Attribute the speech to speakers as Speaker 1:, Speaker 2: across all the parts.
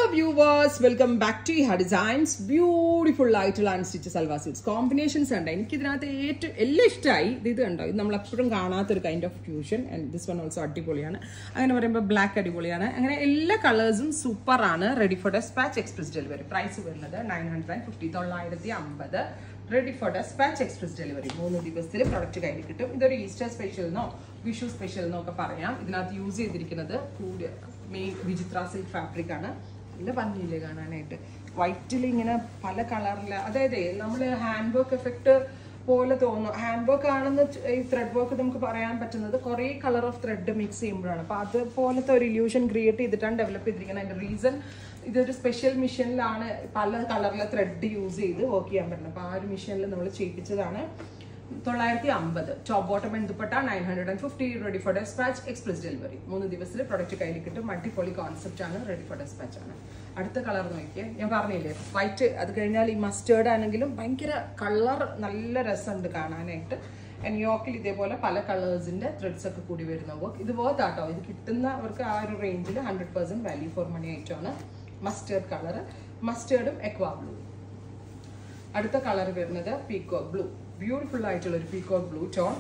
Speaker 1: viewers welcome back to ഹാ designs beautiful ആയിട്ടുള്ള unstitch salwar suits combinations ഉണ്ട് എനിക്ക് ഇതിനകത്ത് ഏറ്റവും എല്ലാം ഇഷ്ടമായി ഇത് ഇത് കണ്ടോ ഇത് നമ്മൾ എപ്പോഴും കാണാത്തൊരു kind of fusion and this one also അടിപൊളിയാണ് അങ്ങനെ പറയുമ്പോൾ ബ്ലാക്ക് അടിപൊളിയാണ് അങ്ങനെ എല്ലാ കളേഴ്സും സൂപ്പറാണ് ready for despatch express delivery price വരുന്നത് നയൻ ഹൺഡ്രഡ് ആൻഡ് ഫിഫ്റ്റി തൊള്ളായിരത്തി അമ്പത് ready for despatch express delivery മൂന്ന് ദിവസത്തിൽ പ്രൊഡക്റ്റ് കയ്യിൽ കിട്ടും ഇതൊരു ഈസ്റ്റർ സ്പെഷ്യലിനോ വിഷു സ്പെഷ്യലിനോ ഒക്കെ പറയാം ഇതിനകത്ത് യൂസ് ചെയ്തിരിക്കുന്നത് കൂടിയ മെയിൻ വിചിത്ര സിൽക്ക് ഫാബ്രിക് ആണ് നല്ല ഭംഗിയില്ലേ കാണാനായിട്ട് വൈറ്റിൽ ഇങ്ങനെ പല കളറിൽ അതായത് നമ്മൾ ഹാൻഡ് വർക്ക് എഫക്റ്റ് പോലെ തോന്നും ഹാൻഡ് വർക്ക് ആണെന്ന് ച- ഈ ത്രെഡ് വർക്ക് നമുക്ക് പറയാൻ പറ്റുന്നത് കുറേ കളർ ഓഫ് ത്രെഡ് മിക്സ് ചെയ്യുമ്പോഴാണ് അപ്പോൾ അതുപോലത്തെ ഒരു ഇല്യൂഷൻ ക്രിയേറ്റ് ചെയ്തിട്ടാണ് ഡെവലപ്പ് ചെയ്തിരിക്കുന്നത് അതിൻ്റെ റീസൺ ഇതൊരു സ്പെഷ്യൽ മെഷീനിലാണ് പല കളറിലെ ത്രെഡ് യൂസ് ചെയ്ത് വർക്ക് ചെയ്യാൻ പറ്റുന്നത് അപ്പോൾ ആ ഒരു മെഷീനിൽ നമ്മൾ ചെയ്യിപ്പിച്ചതാണ് തൊള്ളായിരത്തി അമ്പത് ടോപ്പ് ബോട്ടം എന്തുപ്പെട്ട nine hundred and fifty ready for despatch express delivery മൂന്ന് ദിവസത്തിൽ പ്രൊഡക്റ്റ് കയ്യിൽ കിട്ടും അടിപൊളി കോൺസെപ്റ്റ് ആണ് റെഡി ഫോർ ഡെസ്പാച്ച് ആണ് അടുത്ത കളർ നോക്കിയേ ഞാൻ പറഞ്ഞില്ലേ വൈറ്റ് അത് കഴിഞ്ഞാൽ ഈ മസ്റ്റേർഡ് ആണെങ്കിലും ഭയങ്കര കളർ നല്ല രസമുണ്ട് കാണാനായിട്ട് ആൻഡ് യോക്കിൽ ഇതേപോലെ പല കളേഴ്സിന്റെ ത്രെഡ്സ് ഒക്കെ കൂടി വരുന്ന വർക്ക് ഇത് വർത്ത് ആട്ടോ ഇത് കിട്ടുന്നവർക്ക് ആ ഒരു റേഞ്ചിൽ hundred percent value for money ആയിട്ടാണ് മസ്റ്റേർഡ് കളർ മസ്റ്റേർഡും എക്വാ ബ്ലൂ അടുത്ത കളർ വരുന്നത് പീക്കോക്ക് ബ്ലൂ ബ്യൂട്ടിഫുൾ ആയിട്ടുള്ള ഒരു പീക്കോക്ക് ബ്ലൂ ടോൺ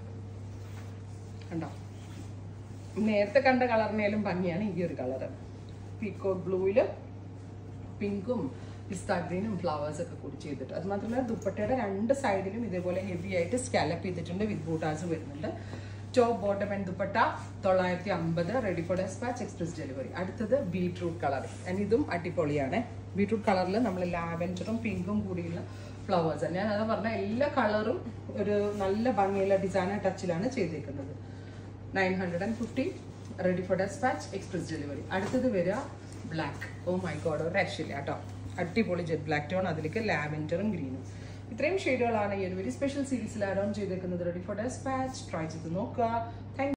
Speaker 1: കണ്ടോ നേരത്തെ കണ്ട കളറിനേലും ഭംഗിയാണ് ഈ ഒരു കളർ പീക്കോക്ക് ബ്ലൂവില് പിങ്കും പിസ്ത ഗ്രീനും ഫ്ലവേഴ്സ് ഒക്കെ കൂടി ചെയ്തിട്ട് അത് മാത്രമല്ല ദുപ്പട്ടയുടെ രണ്ട് സൈഡിലും ഇതേപോലെ ഹെവി ആയിട്ട് സ്കാലപ്പ് ചെയ്തിട്ടുണ്ട് വിത്ത് ബൂട്ടാസ് വരുന്നുണ്ട് ടോപ്പ് ബോട്ടം ആൻഡ് ദുപ്പട്ട തൊള്ളായിരത്തി അമ്പത് ready for despatch express delivery അടുത്തത് ബീട്രൂട്ട് കളർ ആൻഡ് ഇതും അടിപൊളിയാണ് ബീട്രൂട്ട് കളറിൽ നമ്മൾ ലാവൻഡറും പിങ്കും കൂടിയുള്ള ഫ്ലവേഴ്സ് ഞാൻ അതാ പറഞ്ഞ എല്ലാ കളറും ഒരു നല്ല ഭംഗിയുള്ള ഡിസൈനർ ടച്ചിലാണ് ചെയ്തേക്കുന്നത് nine hundred and fifty ready for despatch express delivery അടുത്തത് വരിക ബ്ലാക്ക് ഓ മൈ ഗോഡ് ഒരു രക്ഷയില്ല കേട്ടോ അടിപൊളി ജെറ്റ് ബ്ലാക്ക് ടോൺ അതിലേക്ക് ലാവൻഡറും ഗ്രീനും ഇത്രയും ഷെയ്ഡുകളാണ് ഈ ഒരു വെരി സ്പെഷ്യൽ സീരീസിൽ ആഡ് ഓൺ ചെയ്തേക്കുന്നത് റെഡി ഫോർ ഡെസ്പാച്ച് ട്രൈ ചെയ്ത് നോക്കുക താങ്ക്